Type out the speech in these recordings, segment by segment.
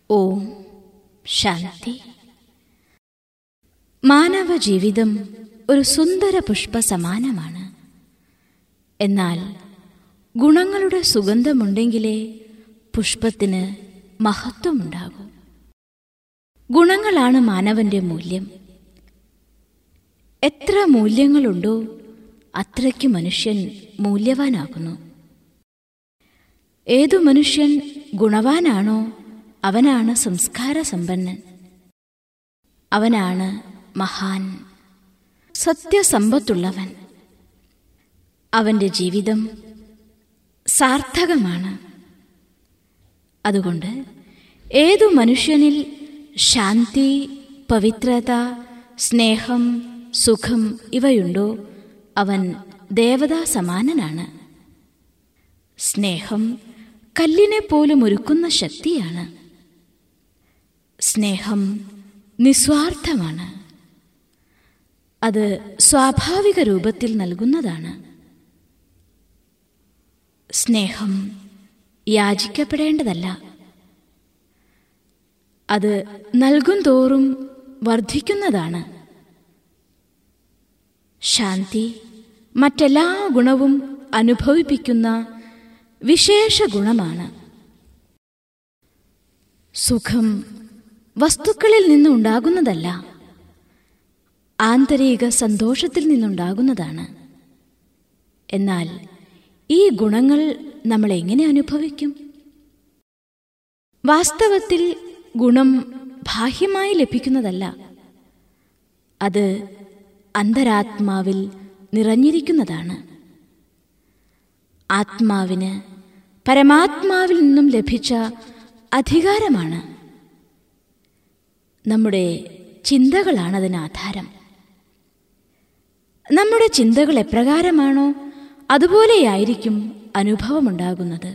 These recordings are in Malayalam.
ഓം ശാന്തി മാനവ ജീവിതം ഒരു സുന്ദര പുഷ്പ സമാനമാണ് എന്നാൽ ഗുണങ്ങളുടെ സുഗന്ധമുണ്ടെങ്കിലേ പുഷ്പത്തിന് മഹത്വമുണ്ടാകൂ ഗുണങ്ങളാണ് മാനവന്റെ മൂല്യം എത്ര മൂല്യങ്ങളുണ്ടോ അത്രയ്ക്ക് മനുഷ്യൻ മൂല്യവാനാകുന്നു ഏതു മനുഷ്യൻ ഗുണവാനാണോ അവനാണ് സംസ്കാര സമ്പന്നൻ അവനാണ് മഹാൻ സത്യസമ്പത്തുള്ളവൻ അവന്റെ ജീവിതം സാർത്ഥകമാണ് അതുകൊണ്ട് ഏതു മനുഷ്യനിൽ ശാന്തി പവിത്രത സ്നേഹം സുഖം ഇവയുണ്ടോ അവൻ ദേവതാ സമാനനാണ് സ്നേഹം കല്ലിനെ പോലും ഒരുക്കുന്ന ശക്തിയാണ് സ്നേഹം നിസ്വാർത്ഥമാണ് അത് സ്വാഭാവിക രൂപത്തിൽ നൽകുന്നതാണ് സ്നേഹം യാചിക്കപ്പെടേണ്ടതല്ല അത് നൽകും തോറും വർദ്ധിക്കുന്നതാണ് ശാന്തി മറ്റെല്ലാ ഗുണവും അനുഭവിപ്പിക്കുന്ന വിശേഷ ഗുണമാണ് സുഖം വസ്തുക്കളിൽ നിന്നുണ്ടാകുന്നതല്ല ആന്തരിക സന്തോഷത്തിൽ നിന്നുണ്ടാകുന്നതാണ് എന്നാൽ ഈ ഗുണങ്ങൾ നമ്മൾ എങ്ങനെ അനുഭവിക്കും വാസ്തവത്തിൽ ഗുണം ബാഹ്യമായി ലഭിക്കുന്നതല്ല അത് അന്തരാത്മാവിൽ നിറഞ്ഞിരിക്കുന്നതാണ് ആത്മാവിന് പരമാത്മാവിൽ നിന്നും ലഭിച്ച അധികാരമാണ് നമ്മുടെ ചിന്തകളാണ് അതിന് ആധാരം നമ്മുടെ ചിന്തകൾ എപ്രകാരമാണോ അതുപോലെയായിരിക്കും അനുഭവമുണ്ടാകുന്നത്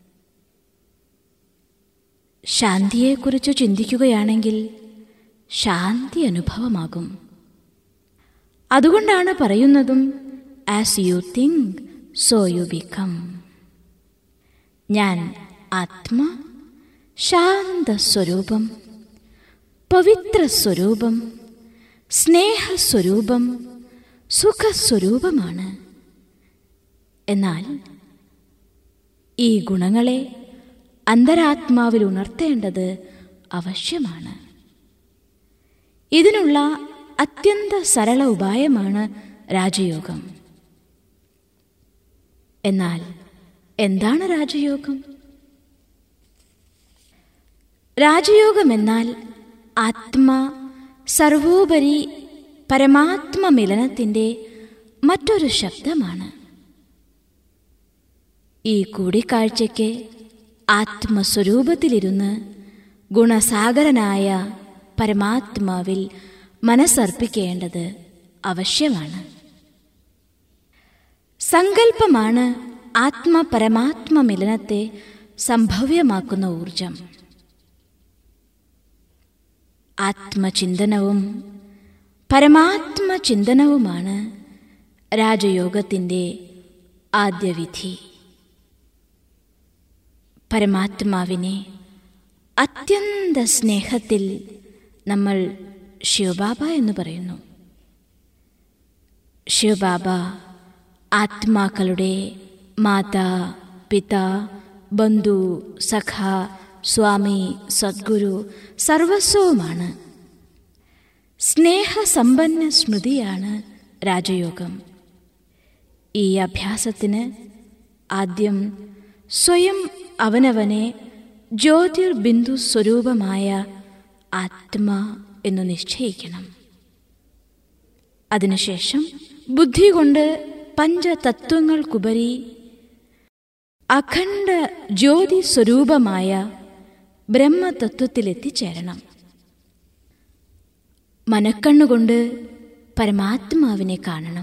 ശാന്തിയെക്കുറിച്ച് ചിന്തിക്കുകയാണെങ്കിൽ ശാന്തി അനുഭവമാകും അതുകൊണ്ടാണ് പറയുന്നതും as you think so you become ഞാൻ ആത്മ ശാന്തസ്വരൂപം പവിത്രസ്വരൂപം സ്നേഹസ്വരൂപം സുഖസ്വരൂപമാണ് എന്നാൽ ഈ ഗുണങ്ങളെ അന്തരാത്മാവിൽ ഉണർത്തേണ്ടത് ആവശ്യമാണ് ഇതിനുള്ള അത്യന്ത സരള ഉപായമാണ് രാജയോഗം എന്നാൽ എന്താണ് രാജയോഗം രാജയോഗം എന്നാൽ ആത്മ സർവോപരി പരമാത്മ മിലനത്തിൻ്റെ മറ്റൊരു ശബ്ദമാണ് ഈ കൂടിക്കാഴ്ചയ്ക്ക് ആത്മസ്വരൂപത്തിലിരുന്ന് ഗുണസാഗരനായ പരമാത്മാവിൽ മനസ്സർപ്പിക്കേണ്ടത് ആവശ്യമാണ് സങ്കല്പമാണ് ആത്മപരമാത്മ മിലനത്തെ സംഭവ്യമാക്കുന്ന ഊർജം ആത്മചിന്തനവും പരമാത്മചിന്തനവുമാണ് രാജയോഗത്തിൻ്റെ ആദ്യവിധി പരമാത്മാവിനെ അത്യന്ത സ്നേഹത്തിൽ നമ്മൾ ശിവബാബ എന്ന് പറയുന്നു ശിവബാബ ആത്മാക്കളുടെ മാതാ പിത ബന്ധു സഖ സ്വാമി സദ്ഗുരു സർവസ്വവുമാണ് സ്നേഹസമ്പന്ന സ്മൃതിയാണ് രാജയോഗം ഈ അഭ്യാസത്തിന് ആദ്യം സ്വയം അവനവനെ ജ്യോതിർബിന്ദു സ്വരൂപമായ ആത്മ എന്നു നിശ്ചയിക്കണം അതിനുശേഷം ബുദ്ധി കൊണ്ട് പഞ്ചതത്വങ്ങൾക്കുപരി അഖണ്ഡ ജ്യോതി സ്വരൂപമായ ബ്രഹ്മതത്വത്തിലെത്തിച്ചേരണം മനക്കണ്ണുകൊണ്ട് പരമാത്മാവിനെ കാണണം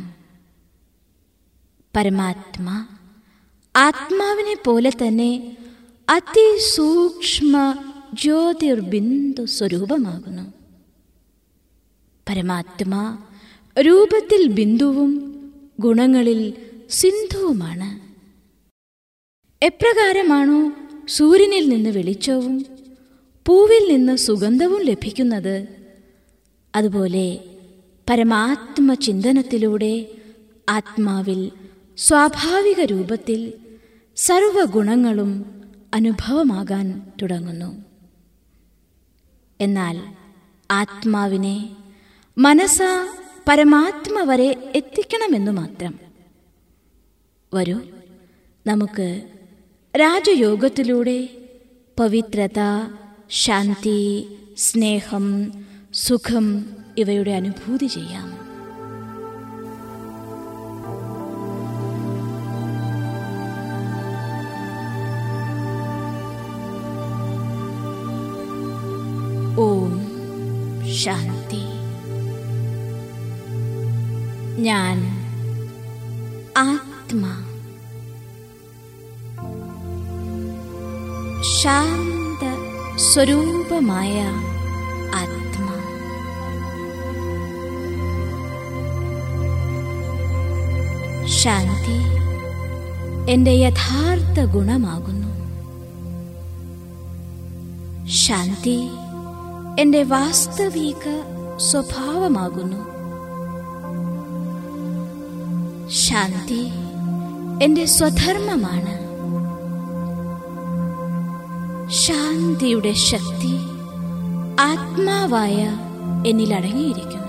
പരമാത്മാ ആത്മാവിനെ പോലെ തന്നെ അതിസൂക്ഷ്മ ജ്യോതിർബിന്ദു സ്വരൂപമാകുന്നു പരമാത്മാ രൂപത്തിൽ ബിന്ദുവും ഗുണങ്ങളിൽ സിന്ധുവുമാണ് എപ്രകാരമാണോ സൂര്യനിൽ നിന്ന് വെളിച്ചവും പൂവിൽ നിന്ന് സുഗന്ധവും ലഭിക്കുന്നത് അതുപോലെ പരമാത്മ ചിന്തനത്തിലൂടെ ആത്മാവിൽ സ്വാഭാവിക രൂപത്തിൽ സർവഗുണങ്ങളും അനുഭവമാകാൻ തുടങ്ങുന്നു എന്നാൽ ആത്മാവിനെ മനസ്സ പരമാത്മ വരെ എത്തിക്കണമെന്നു മാത്രം വരൂ നമുക്ക് രാജയോഗത്തിലൂടെ പവിത്രത ശാന്തി സ്നേഹം സുഖം ഇവയുടെ അനുഭൂതി ചെയ്യാം ഓം ശാന്തി ഞാൻ ആത്മാ ശാന്ത സ്വരൂപമായ ആത്മാ ശാന്തി എൻ്റെ യഥാർത്ഥ ഗുണമാകുന്നു ശാന്തി എൻ്റെ വാസ്തവിക സ്വഭാവമാകുന്നു ശാന്തി എൻ്റെ സ്വധർമ്മമാണ് ശാന്തിയുടെ ശക്തി ആത്മാവായ എന്നിൽ അടങ്ങിയിരിക്കുന്നു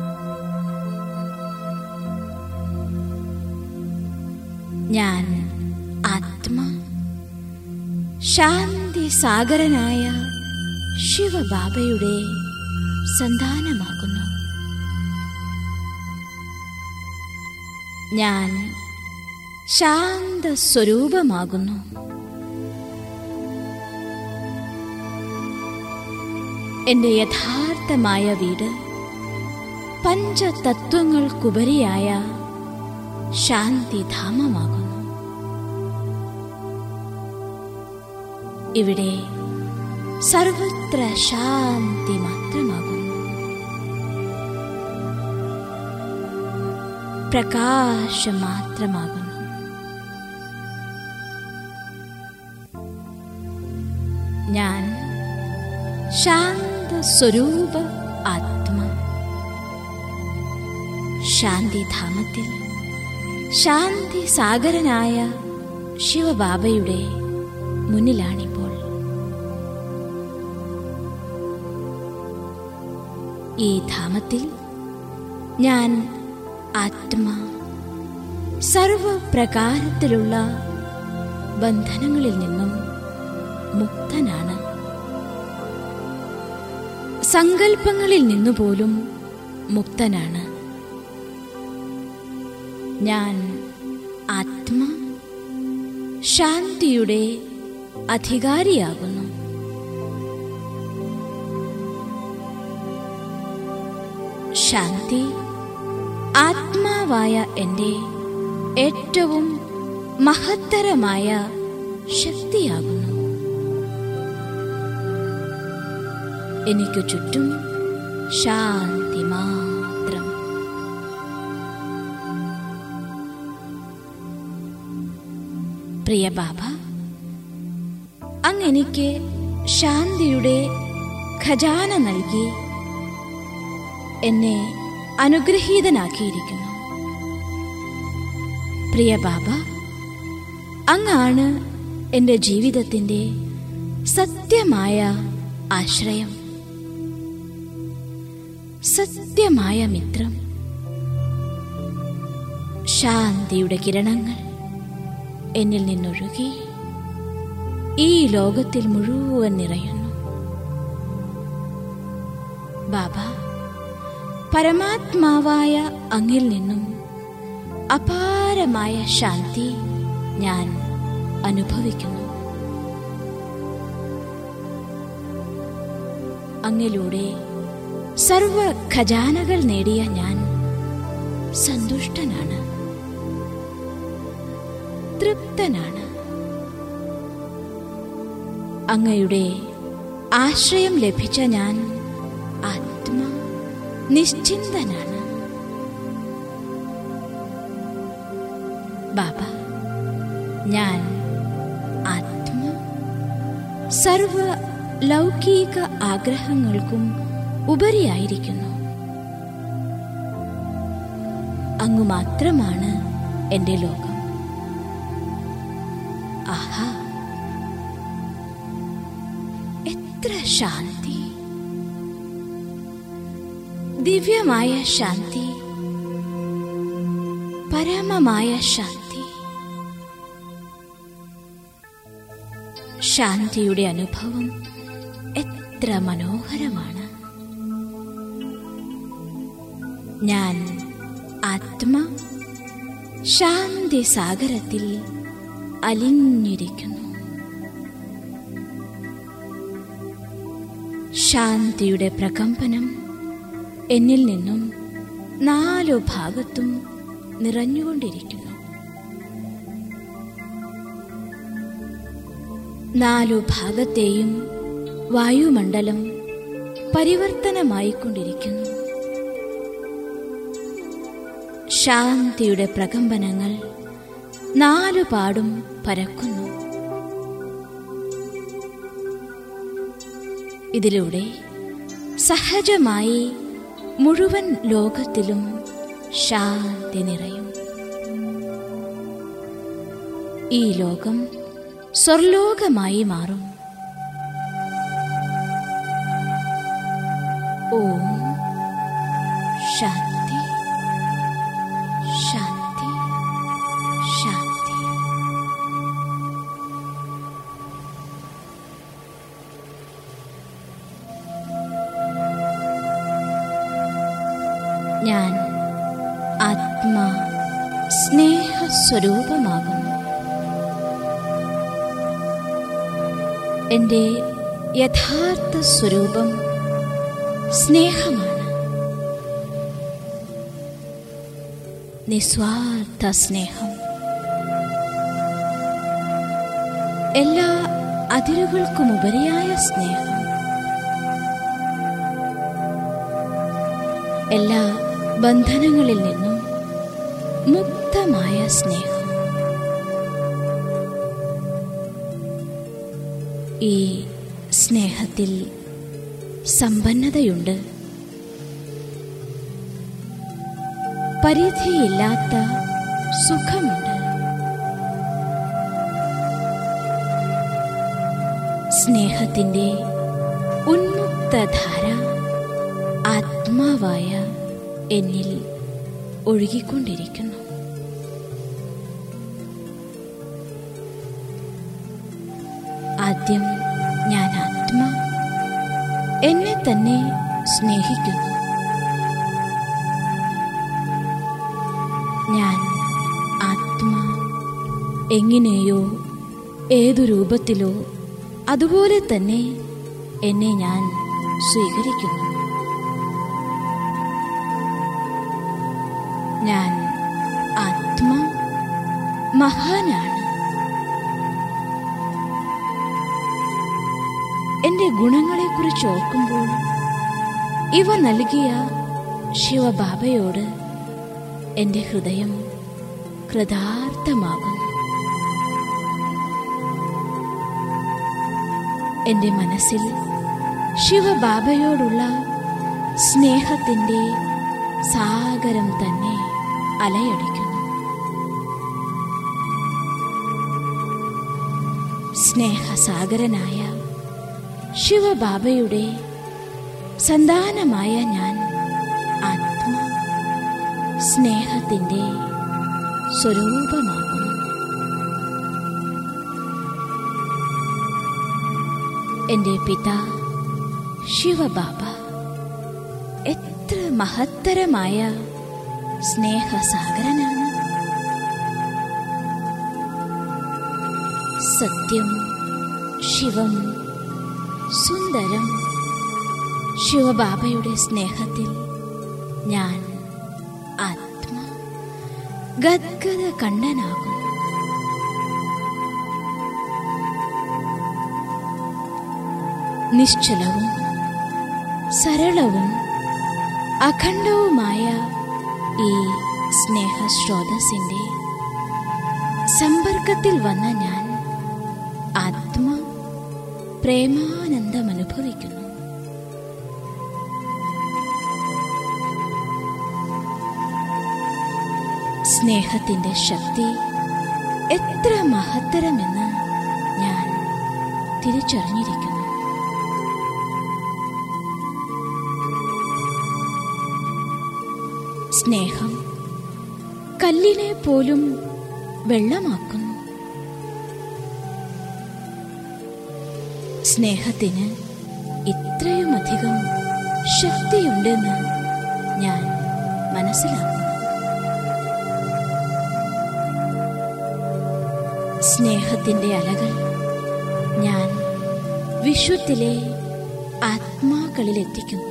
ഞാൻ ആത്മാ ശാന്തി സാഗരനായ ശിവബാബയുടെ സന്താനമാകുന്നു ഞാൻ ശാന്ത സ്വരൂപമാകുന്നു എന്റെ യഥാർത്ഥമായ വീട് പഞ്ചതത്വങ്ങൾക്കുപരിയായ ശാന്തിധാമമാകുന്നു ഇവിടെ സർവത്ര ശാന്തി മാത്രമാകുന്നു പ്രകാശം മാത്രമാകുന്നു ഞാൻ ശാന്ത സ്വരൂപ ആത്മ ശാന്തിധാമത്തിൽ ശാന്തി സാഗരനായ ശിവബാബയുടെ മുന്നിലാണിപ്പോൾ ഈ ധാമത്തിൽ ഞാൻ ആത്മാ സർവപ്രകാരത്തിലുള്ള ബന്ധനങ്ങളിൽ നിന്നും മുക്തനാണ് സങ്കല്പങ്ങളിൽ നിന്നുപോലും മുക്തനാണ് ഞാൻ ആത്മാ ശാന്തിയുടെ അധികാരിയാകുന്നു ശാന്തി ആത്മാവായ എൻ്റെ ഏറ്റവും മഹത്തരമായ ശക്തിയാകുന്നു എനിക്ക് ചുറ്റും ശാന്തി മാത്രം പ്രിയ ബാബ അങ്ങെനിക്ക് ശാന്തിയുടെ ഖജാന നൽകി എന്നെ അനുഗ്രഹീതനാക്കിയിരിക്കുന്നു പ്രിയ ബാബ അങ്ങാണ് എൻ്റെ ജീവിതത്തിൻ്റെ സത്യമായ ആശ്രയം സത്യമായ മിത്രം ശാന്തിയുടെ കിരണങ്ങൾ എന്നിൽ നിന്നൊഴുകി ഈ ലോകത്തിൽ മുഴുവൻ നിറയുന്നു ബാബ പരമാത്മാവായ അങ്ങിൽ നിന്നും അപാരമായ ശാന്തി ഞാൻ അനുഭവിക്കുന്നു അങ്ങിലൂടെ സർവ ഖജാനകൾ നേടിയ ഞാൻ സന്തുഷ്ടനാണ് തൃപ്തനാണ് അങ്ങയുടെ ആശ്രയം ലഭിച്ച ഞാൻ ആത്മാ നിശ്ചിന്തനാണ് ബാബ ഞാൻ ആത്മ സർവ ലൗകിക ആഗ്രഹങ്ങൾക്കും ഉപരിയായിരിക്കുന്നു അങ്ങു മാത്രമാണ് എൻ്റെ ലോകം ആഹാ എത്ര ശാന്തി ദിവ്യമായ ശാന്തി പരമമായ ശാന്തി ശാന്തിയുടെ അനുഭവം എത്ര മനോഹരമാണ് ഞാൻ ആത്മ ശാന്തി സാഗരത്തിൽ അലിഞ്ഞിരിക്കുന്നു ശാന്തിയുടെ പ്രകമ്പനം എന്നിൽ നിന്നും നാലു ഭാഗത്തും നിറഞ്ഞുകൊണ്ടിരിക്കുന്നു നാലു ഭാഗത്തെയും വായുമണ്ഡലം പരിവർത്തനമായിക്കൊണ്ടിരിക്കുന്നു ശാന്തിയുടെ പ്രകമ്പനങ്ങൾ നാലുപാടും പരക്കുന്നു ഇതിലൂടെ സഹജമായി മുഴുവൻ ലോകത്തിലും ശാന്തി നിറയും ഈ ലോകം സ്വർലോകമായി മാറും ഓം ശാന്തി ശാന്തി ശാന്തി ഞാൻ ആത്മാ സ്നേഹസ്വരൂപമാകുന്നു എൻ്റെ യഥാർത്ഥ സ്വരൂപം സ്നേഹമാണ് നിസ്വാർത്ഥ സ്നേഹം എല്ലാ അതിരുകൾക്കുമുപരിയായ സ്നേഹം എല്ലാ ബന്ധനങ്ങളിൽ നിന്നും മുക്തമായ സ്നേഹം ഈ സ്നേഹത്തിൽ സമ്പന്നതയുണ്ട് പരിധിയില്ലാത്ത സുഖമുണ്ട് സ്നേഹത്തിന്റെ ഉന്മുക്തധാര ആത്മാവായ എന്നിൽ ഒഴുകിക്കൊണ്ടിരിക്കുന്നു ആദ്യം ഞാൻ ആത്മാ എന്നെ തന്നെ സ്നേഹിക്കുന്നു ഞാൻ ആത്മാ എങ്ങനെയോ ഏതു രൂപത്തിലോ അതുപോലെ തന്നെ എന്നെ ഞാൻ സ്വീകരിക്കുന്നു ഞാൻ ആത്മാ മഹാനാണ് എന്റെ ഗുണങ്ങളെക്കുറിച്ച് ഓർക്കുമ്പോൾ ഇവ നൽകിയ ശിവബാബയോട് എന്റെ ഹൃദയം കൃതാർത്ഥമാകുന്നു എന്റെ മനസ്സിൽ ശിവബാബയോടുള്ള സ്നേഹത്തിന്റെ സാഗരം തന്നെ അലയടിക്കുന്നു സ്നേഹസാഗരനായ ശിവബാബയുടെ സന്താനമായ ഞാൻ ആത്മ സ്നേഹത്തിന്റെ സ്വരൂപമാകുന്നു എന്റെ പിതാ ശിവബാബ എത്ര മഹത്തരമായ സ്നേഹസാഗരനാണ് സത്യം ശിവം സുന്ദരം ശിവബാബയുടെ സ്നേഹത്തിൽ ഞാൻ ആത്മ ഗദ്ഗത കണ്ണനാകും നിശ്ചലവും സരളവും അഖണ്ഡവുമായ ഈ സ്നേഹസ്രോതസ്സിന്റെ സമ്പർക്കത്തിൽ വന്ന ഞാൻ ആത്മ പ്രേമാനന്ദം അനുഭവിക്കുന്നു സ്നേഹത്തിന്റെ ശക്തി എത്ര മഹത്തരമെന്ന് ഞാൻ തിരിച്ചറിഞ്ഞിരിക്കുന്നു സ്നേഹം കല്ലിനെ പോലും വെള്ളമാക്കുന്നു സ്നേഹത്തിന് ഇത്രയുമധികം ശക്തിയുണ്ടെന്ന് ഞാൻ മനസ്സിലാക്കുന്നു സ്നേഹത്തിന്റെ അലകൾ ഞാൻ വിശ്വത്തിലെ ആത്മാക്കളിലെത്തിക്കുന്നു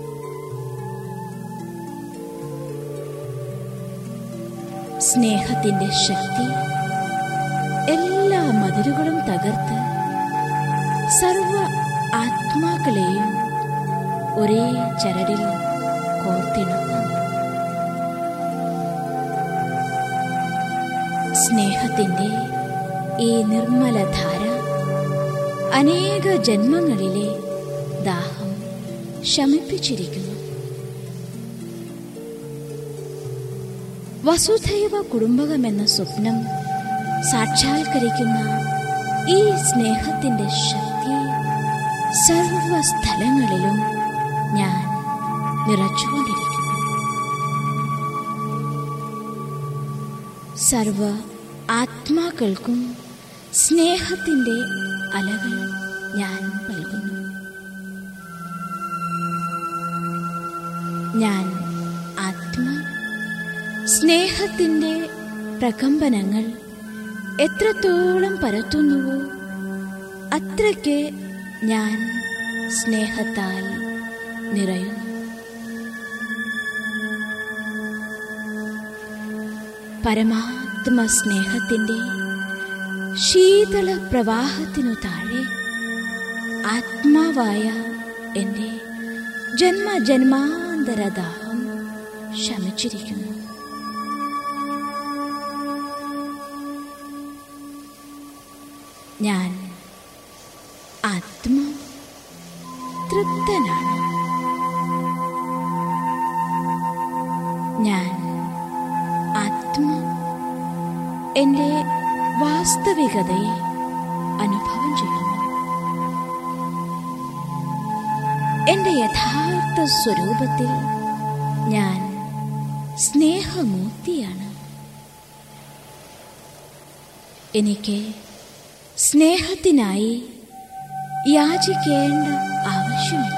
സ്നേഹത്തിന്റെ ശക്തി എല്ലാ മതിലുകളും തകർത്ത് സർവ ആത്മാക്കളെയും ഒരേ ചരടിൽ കോർത്തിണക്കുന്നു സ്നേഹത്തിന്റെ ഈ നിർമ്മലധാര അനേക ജന്മങ്ങളിലെ ദാഹം ശമിപ്പിച്ചിരിക്കുന്നു വസുധൈവ കുടുംബകമെന്ന സ്വപ്നം സാക്ഷാത്കരിക്കുന്ന ഈ സ്നേഹത്തിന്റെ ശക്തി സർവസ്ഥലങ്ങളിലും ഞാൻ നിറച്ചുകൊണ്ടിരിക്കുന്നു സർവ ആത്മാക്കൾക്കും സ്നേഹത്തിന്റെ അലകൾ ഞാൻ നൽകുന്നു ഞാൻ ആത്മ സ്നേഹത്തിന്റെ പ്രകമ്പനങ്ങൾ എത്രത്തോളം പരത്തുന്നുവോ അത്രയ്ക്ക് ഞാൻ സ്നേഹത്താൽ നിറയുന്നു പരമാത്മ സ്നേഹത്തിന്റെ ശീതള പ്രവാഹത്തിനു താഴെ ആത്മാവായ എൻ്റെ ജന്മജന്മാന്തരദാഹം ശമിച്ചിരിക്കുന്നു ഞാൻ ആത്മ തൃപ്തനാണ് ഞാൻ ആത്മ എൻ്റെ വാസ്തവികതയെ അനുഭവം ചെയ്യുന്നു എൻ്റെ യഥാർത്ഥ സ്വരൂപത്തിൽ ഞാൻ സ്നേഹമൂർത്തിയാണ് എനിക്ക് സ്നേഹത്തിനായി യാചിക്കേണ്ട ആവശ്യമില്ല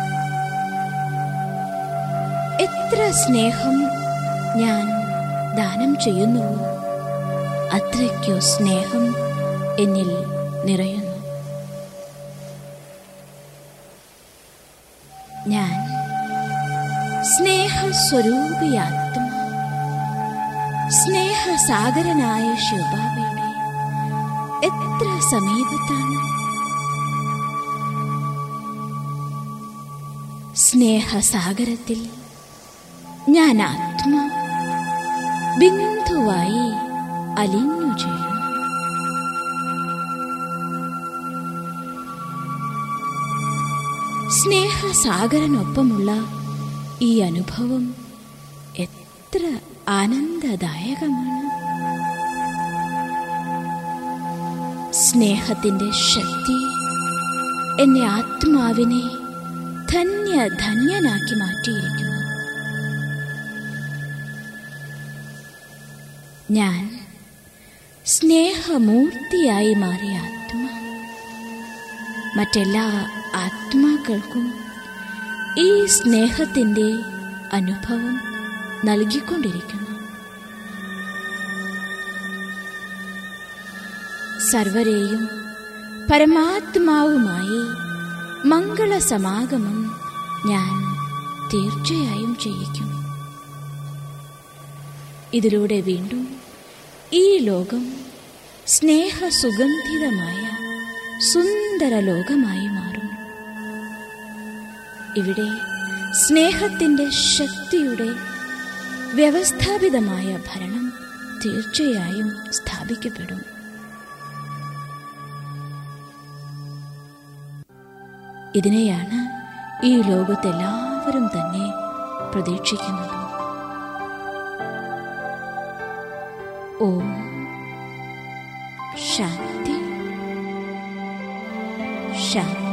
എത്ര സ്നേഹം ഞാൻ ദാനം ചെയ്യുന്നുവോ അത്രയ്ക്കോ സ്നേഹം എന്നിൽ നിറയുന്നു ഞാൻ സ്നേഹസ്വരൂപിയാത്മ സ്നേഹസാഗരനായ ശിവബാബയുടെ എത്ര സമീപത്താണ് സ്നേഹസാഗരത്തിൽ ഞാൻ ആത്മ ബിന്ദുവായി അലിഞ്ഞു ചേരുന്നു സ്നേഹസാഗരനൊപ്പമുള്ള ഈ അനുഭവം എത്ര ആനന്ദദായകമാണ് സ്നേഹത്തിന്റെ ശക്തി എന്നെ ആത്മാവിനെ ധന്യ ധന്യനാക്കി മാറ്റിയിരിക്കുന്നു ഞാൻ സ്നേഹമൂർത്തിയായി മാറിയ ആത്മ മറ്റെല്ലാ ആത്മാക്കൾക്കും ഈ സ്നേഹത്തിന്റെ അനുഭവം നൽകിക്കൊണ്ടിരിക്കുന്നു സർവരെയും പരമാത്മാവുമായി മംഗളസമാഗമം ഞാൻ തീർച്ചയായും ചെയ്യിക്കും ഇതിലൂടെ വീണ്ടും ഈ ലോകം സ്നേഹസുഗന്ധിതമായ സുന്ദര ലോകമായി മാറും ഇവിടെ സ്നേഹത്തിന്റെ ശക്തിയുടെ വ്യവസ്ഥാപിതമായ ഭരണം തീർച്ചയായും സ്ഥാപിക്കപ്പെടും ഇതിനെയാണ് ഈ ലോകത്തെല്ലാവരും തന്നെ പ്രതീക്ഷിക്കുന്നത് ഓം ശാന്തി ശാന്തി